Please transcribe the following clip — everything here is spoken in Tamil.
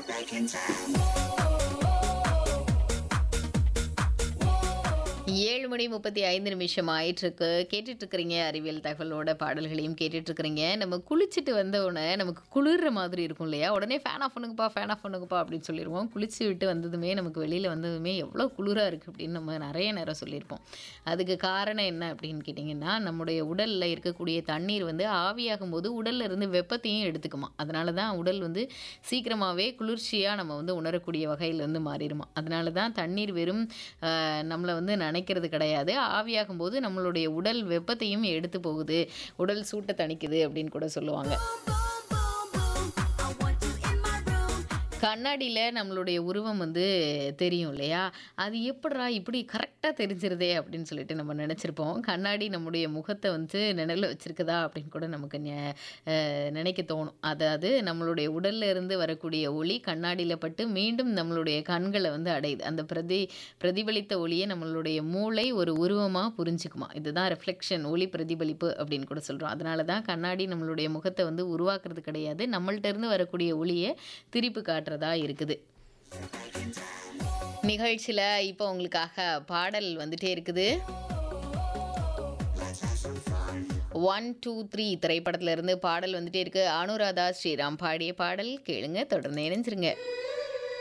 ஏழு மணி முப்பத்தி ஐந்து நிமிஷம் ஆயிட்டிருக்கு கேட்டுட்டு இருக்கிறீங்க அறிவியல் தகவலோட பாடல்களையும் கேட்டுட்டு இருக்கிறீங்க நம்ம குளிச்சுட்டு வந்த உடனே நமக்கு குளிர்ற மாதிரி இருக்கும் இல்லையா உடனே ஃபேன் ஆஃப் பண்ணுங்கப்பா ஃபேன் ஆஃப் பண்ணுங்கப்பா அப்படின்னு சொல்லிடுவோம் குளிச்சு விட்டு வந்ததுமே நமக்கு வெளியில் வந்ததுமே எவ்வளோ குளிராக இருக்குது அப்படின்னு நம்ம நிறைய நேரம் சொல்லியிருப்போம் அதுக்கு காரணம் என்ன அப்படின்னு கேட்டிங்கன்னா நம்முடைய உடலில் இருக்கக்கூடிய தண்ணீர் வந்து ஆவியாகும் போது உடல்ல இருந்து வெப்பத்தையும் எடுத்துக்குமா அதனால தான் உடல் வந்து சீக்கிரமாகவே குளிர்ச்சியாக நம்ம வந்து உணரக்கூடிய வகையில் வந்து மாறிடுமா அதனால தான் தண்ணீர் வெறும் ஆஹ், நம்மளை வந்து நினைக்கிறது கிடையாது ஆவியாகும் போது நம்மளுடைய உடல் வெப்பத்தையும் எடுத்து போகுது உடல் சூட்டை தணிக்குது அப்படின்னு கூட சொல்லுவாங்க கண்ணாடியில் நம்மளுடைய உருவம் வந்து தெரியும் இல்லையா அது எப்படிடா இப்படி கரெக்டாக தெரிஞ்சிருதே அப்படின்னு சொல்லிட்டு நம்ம நினச்சிருப்போம் கண்ணாடி நம்முடைய முகத்தை வந்து நினைவில் வச்சிருக்குதா அப்படின்னு கூட நமக்கு ஞ- அஹ் நினைக்க தோணும் அதாவது நம்மளுடைய உடல்ல இருந்து வரக்கூடிய ஒளி கண்ணாடியில் பட்டு மீண்டும் நம்மளுடைய கண்களை வந்து அடையுது அந்த பிரதி பிரதிபலித்த ஒளியை நம்மளுடைய மூளை ஒரு உருவமாக புரிஞ்சுக்குமா இதுதான் ரிஃப்ளெக்ஷன் ஒளி பிரதிபலிப்பு அப்படின்னு கூட சொல்கிறோம் அதனால தான் கண்ணாடி நம்மளுடைய முகத்தை வந்து உருவாக்குறது கிடையாது நம்மள்ட்ட இருந்து வரக்கூடிய ஒளியை திருப்பி காட்டுறதா இருக்குது நிகழ்ச்சியில் இப்போ உங்களுக்காக பாடல் வந்துட்டே இருக்குது ஒன் டூ த்ரீ திரைப்படத்துல இருந்து பாடல் வந்துட்டே இருக்கு அனுராதா ஸ்ரீராம் பாடிய பாடல் கேளுங்க தொடர்ந்து இணைஞ்சிருங்க